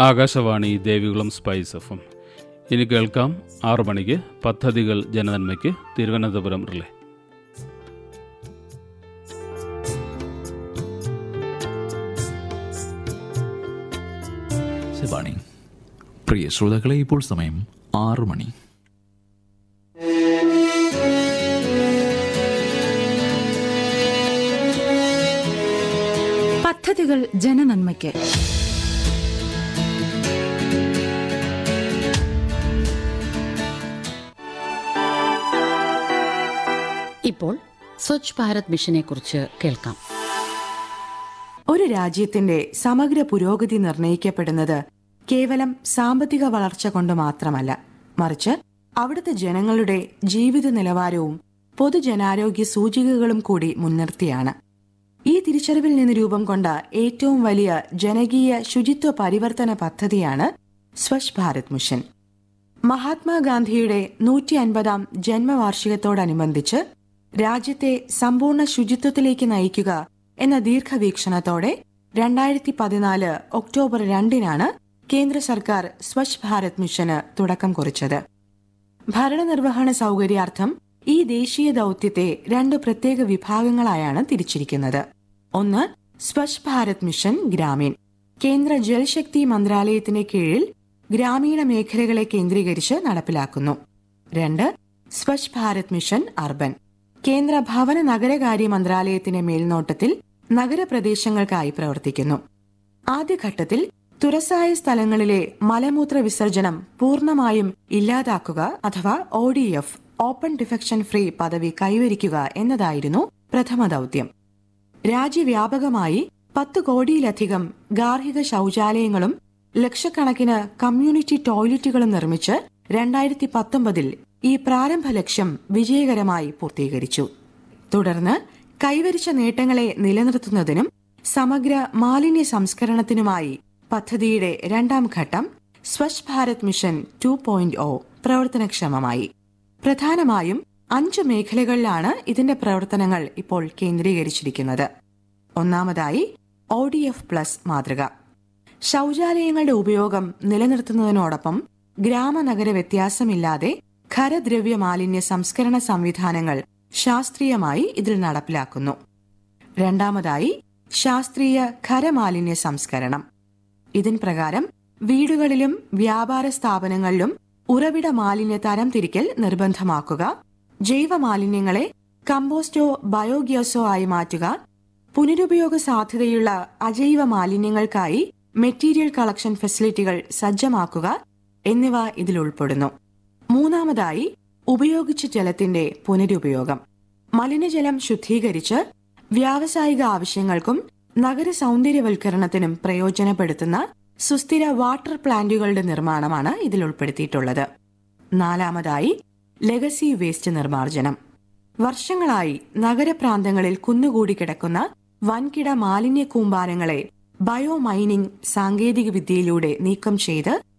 Akashvani Devikulam spice F M ഇനി കേൾക്കാം ആറു മണിക്ക് പദ്ധതികൾ ജനനന്മയ്ക്ക് തിരുവനന്തപുരം റിലേ ശിവാണി പ്രിയ ശ്രോതാക്കളെ ഇപ്പോൾ സമയം ആറു മണി പദ്ധതികൾ ജനനന്മയ്ക്ക് ഇപ്പോൾ സ്വച്ഛ് ഭാരത് മിഷനെ കുറിച്ച് കേൾക്കാം ഒരു രാജ്യത്തിന്റെ സമഗ്ര പുരോഗതി നിർണയിക്കപ്പെടുന്നത് കേവലം സാമ്പത്തിക വളർച്ച കൊണ്ട് മാത്രമല്ല മറിച്ച് അവിടുത്തെ ജനങ്ങളുടെ ജീവിത നിലവാരവും പൊതുജനാരോഗ്യ സൂചികകളും കൂടി മുൻനിർത്തിയാണ് ഈ തിരിച്ചറിവിൽ നിന്ന് രൂപം കൊണ്ട ഏറ്റവും വലിയ ജനകീയ ശുചിത്വ പരിവർത്തന പദ്ധതിയാണ് സ്വച്ഛ് ഭാരത് മിഷൻ മഹാത്മാഗാന്ധിയുടെ നൂറ്റി അൻപതാം ജന്മവാർഷികത്തോടനുബന്ധിച്ച് രാജ്യത്തെ സമ്പൂർണ്ണ ശുചിത്വത്തിലേക്ക് നയിക്കുക എന്ന ദീർഘവീക്ഷണത്തോടെ രണ്ടായിരത്തി പതിനാല് ഒക്ടോബർ രണ്ടിനാണ് കേന്ദ്ര സർക്കാർ സ്വച്ഛ് ഭാരത് മിഷന് തുടക്കം കുറിച്ചത് ഭരണനിർവഹണ സൗകര്യാർത്ഥം ഈ ദേശീയ ദൌത്യത്തെ രണ്ട് പ്രത്യേക വിഭാഗങ്ങളായാണ് തിരിച്ചിരിക്കുന്നത് ഒന്ന് സ്വച്ഛ് ഭാരത് മിഷൻ ഗ്രാമീൺ കേന്ദ്ര ജൽശക്തി മന്ത്രാലയത്തിന് കീഴിൽ ഗ്രാമീണ മേഖലകളെ കേന്ദ്രീകരിച്ച് നടപ്പിലാക്കുന്നു രണ്ട് സ്വച്ഛ് ഭാരത് മിഷൻ അർബൻ കേന്ദ്ര ഭവന നഗരകാര്യ മന്ത്രാലയത്തിന്റെ മേൽനോട്ടത്തിൽ നഗരപ്രദേശങ്ങൾക്കായി പ്രവർത്തിക്കുന്നു ആദ്യഘട്ടത്തിൽ തുറസായ സ്ഥലങ്ങളിലെ മലമൂത്ര വിസർജനം പൂർണ്ണമായും ഇല്ലാതാക്കുക അഥവാ O D F open defecation free പദവി കൈവരിക്കുക എന്നതായിരുന്നു പ്രഥമ ദൌത്യം രാജ്യവ്യാപകമായി പത്ത് കോടിയിലധികം ഗാർഹിക ശൌചാലയങ്ങളും ലക്ഷക്കണക്കിന് കമ്മ്യൂണിറ്റി ടോയ്ലറ്റുകളും നിർമ്മിച്ച് രണ്ടായിരത്തി പത്തൊമ്പതിൽ ഈ പ്രാരംഭ ലക്ഷ്യം വിജയകരമായി പൂർത്തീകരിച്ചു തുടർന്ന് കൈവരിച്ച നേട്ടങ്ങളെ നിലനിർത്തുന്നതിനും സമഗ്ര മാലിന്യ സംസ്കരണത്തിനുമായി പദ്ധതിയുടെ രണ്ടാം ഘട്ടം Swachh Bharat mission two point O പ്രവർത്തനക്ഷമമായി പ്രധാനമായും അഞ്ച് മേഖലകളിലാണ് ഇതിന്റെ പ്രവർത്തനങ്ങൾ ഇപ്പോൾ കേന്ദ്രീകരിച്ചിരിക്കുന്നത് ഒന്നാമതായി ഒ ഡി എഫ് പ്ലസ് മാതൃക ശൌചാലയങ്ങളുടെ ഉപയോഗം നിലനിർത്തുന്നതിനോടൊപ്പം ഗ്രാമനഗര വ്യത്യാസമില്ലാതെ ഖരദ്രവ്യ മാലിന്യ സംസ്കരണ സംവിധാനങ്ങൾ ശാസ്ത്രീയമായി ഇതിൽ നടപ്പിലാക്കുന്നു രണ്ടാമതായി ശാസ്ത്രീയ ഖരമാലിന്യ സംസ്കരണം ഇതിൻ പ്രകാരം വീടുകളിലും വ്യാപാര സ്ഥാപനങ്ങളിലും ഉറവിട മാലിന്യ തരംതിരിക്കൽ നിർബന്ധമാക്കുക ജൈവ മാലിന്യങ്ങളെ കമ്പോസ്റ്റോ ബയോഗ്യാസോ ആയി മാറ്റുക പുനരുപയോഗ സാധ്യതയുള്ള അജൈവ മാലിന്യങ്ങൾക്കായി മെറ്റീരിയൽ കളക്ഷൻ ഫെസിലിറ്റികൾ സജ്ജമാക്കുക എന്നിവ ഇതിൽ ഉൾപ്പെടുന്നു മൂന്നാമതായി ഉപയോഗിച്ച ജലത്തിന്റെ പുനരുപയോഗം മലിനജലം ശുദ്ധീകരിച്ച് വ്യാവസായിക ആവശ്യങ്ങൾക്കും നഗര സൗന്ദര്യവൽക്കരണത്തിനും പ്രയോജനപ്പെടുത്തുന്ന സുസ്ഥിര വാട്ടർ പ്ലാന്റുകളുടെ നിർമ്മാണമാണ് ഇതിൽ ഉൾപ്പെടുത്തിയിട്ടുള്ളത് നാലാമതായി ലെഗസി വേസ്റ്റ് നിർമ്മാർജ്ജനം വർഷങ്ങളായി നഗരപ്രാന്തങ്ങളിൽ കുന്നുകൂടി കിടക്കുന്ന വൻകിട മാലിന്യ കൂമ്പാരങ്ങളെ ബയോ മൈനിംഗ് സാങ്കേതിക വിദ്യയിലൂടെ നീക്കം ചെയ്ത്